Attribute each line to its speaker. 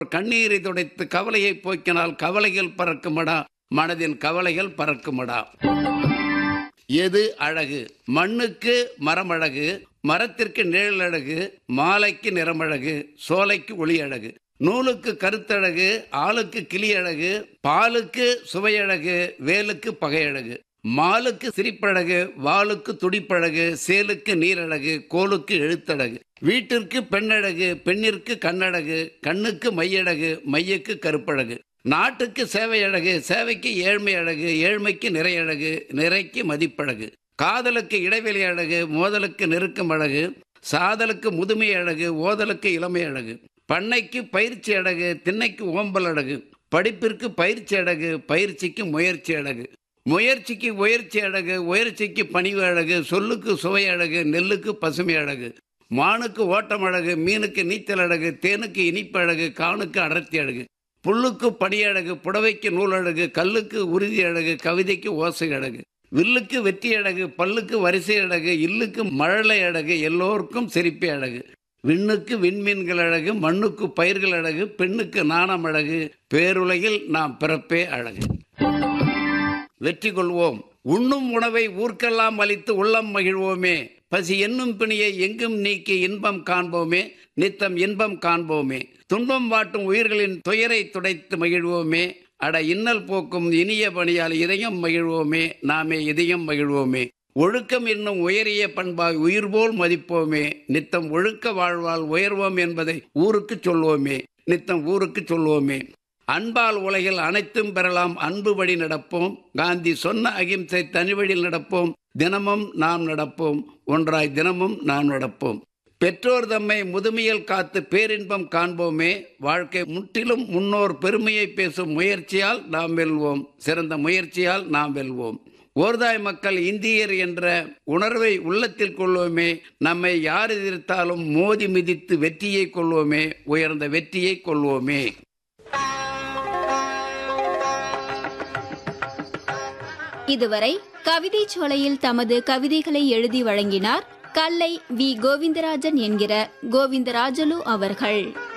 Speaker 1: கண்ணீரை துடைத்து கவலையை போக்கினால் கவலைகள் பறக்குமடா மனதின் கவலைகள் பறக்குமடா எது அழகு மண்ணுக்கு மரம் அழகு மரத்திற்கு நிழல் அழகு மாலைக்கு நிறமழகு சோலைக்கு ஒளி அழகு நூலுக்கு கருத்தழகு ஆளுக்கு கிளி அழகு பாலுக்கு சுவையழகு வேலுக்கு பகையழகு மாலுக்கு சிரிப்பழகு வாளுக்கு துடிப்பழகு சேலுக்கு நீரழகு கோலுக்கு எழுத்தழகு வீட்டிற்கு பெண்ணழகு பெண்ணிற்கு கண்ணழகு கண்ணுக்கு மையழகு மையக்கு கருப்பழகு நாட்டுக்கு சேவை அழகு சேவைக்கு ஏழ்மை அழகு ஏழ்மைக்கு நிறை அழகு நிறைக்கு மதிப்பழகு காதலுக்கு இடைவெளி அழகு மோதலுக்கு நெருக்கம் அழகு சாதலுக்கு முதுமை அழகு ஓதலுக்கு இளமை அழகு பண்ணைக்கு பயிற்சி அழகு திண்ணைக்கு ஓம்பல் அழகு படிப்பிற்கு பயிற்சி அழகு பயிற்சிக்கு முயற்சி அழகு முயற்சிக்கு உயர்ச்சி அழகு உயர்ச்சிக்கு பணிவு அழகு சொல்லுக்கு சுவை அழகு நெல்லுக்கு பசுமை அழகு மானுக்கு ஓட்டம் அழகு மீனுக்கு நீச்சல் அழகு தேனுக்கு இனிப்பு அழகு காணுக்கு அடர்த்தி அழகு புல்லுக்கு பனி அழகு புடவைக்கு நூல் அழகு கல்லுக்கு உறுதி அழகு கவிதைக்கு ஓசை அழகு வில்லுக்கு வெற்றி அழகு பல்லுக்கு வரிசை அழகு இல்லுக்கு மழலை அழகு எல்லோருக்கும் சிரிப்பே அழகு விண்ணுக்கு விண்மீன்கள் அழகு மண்ணுக்கு பயிர்கள் அழகு பெண்ணுக்கு நாணம் அழகு பேருலகில் நாம் பிறப்பே அழகு வெற்றி கொள்வோம் உண்ணும் உணவை ஊர்க்கெல்லாம் அளித்து உள்ளம் மகிழ்வோமே பசி என்னும் பிணியை எங்கும் நீக்கி இன்பம் காண்போமே நித்தம் இன்பம் காண்போமே துன்பம் வாட்டும் உயிர்களின் துயரை துடைத்து மகிழ்வோமே அட இன்னல் போக்கும் இனிய பணியால் இதயம் மகிழ்வோமே நாமே இதயம் மகிழ்வோமே ஒழுக்கம் என்னும் உயரிய பண்பாய் உயிர் போல் மதிப்போமே நித்தம் ஒழுக்க வாழ்வால் உயர்வோம் என்பதை ஊருக்கு சொல்வோமே நித்தம் ஊருக்கு சொல்வோமே அன்பால் உலகில் அனைத்தும் பெறலாம் அன்பு வழி நடப்போம் காந்தி சொன்ன அகிம்சை தனி வழியில் நடப்போம் தினமும் நாம் நடப்போம் ஒன்றாய் தினமும் நாம் நடப்போம் பெற்றோர் தம்மை முதுமையில் காத்து பேரின்பம் காண்போமே வாழ்க்கை முற்றிலும் முன்னோர் பெருமையை பேசும் முயற்சியால் நாம் வெல்வோம் சிறந்த முயற்சியால் நாம் வெல்வோம் ஓர்தாய் மக்கள் இந்தியர் என்ற உணர்வை உள்ளத்தில் கொள்வோமே நம்மை யார் எதிர்த்தாலும் மோதி மிதித்து வெற்றியை கொள்வோமே உயர்ந்த வெற்றியை கொள்வோமே
Speaker 2: இதுவரை கவிதை சோலையில் தமது கவிதைகளை எழுதி வழங்கினார் கல்லை வி கோவிந்தராஜன் என்கிற கோவிந்தராஜலு அவர்கள்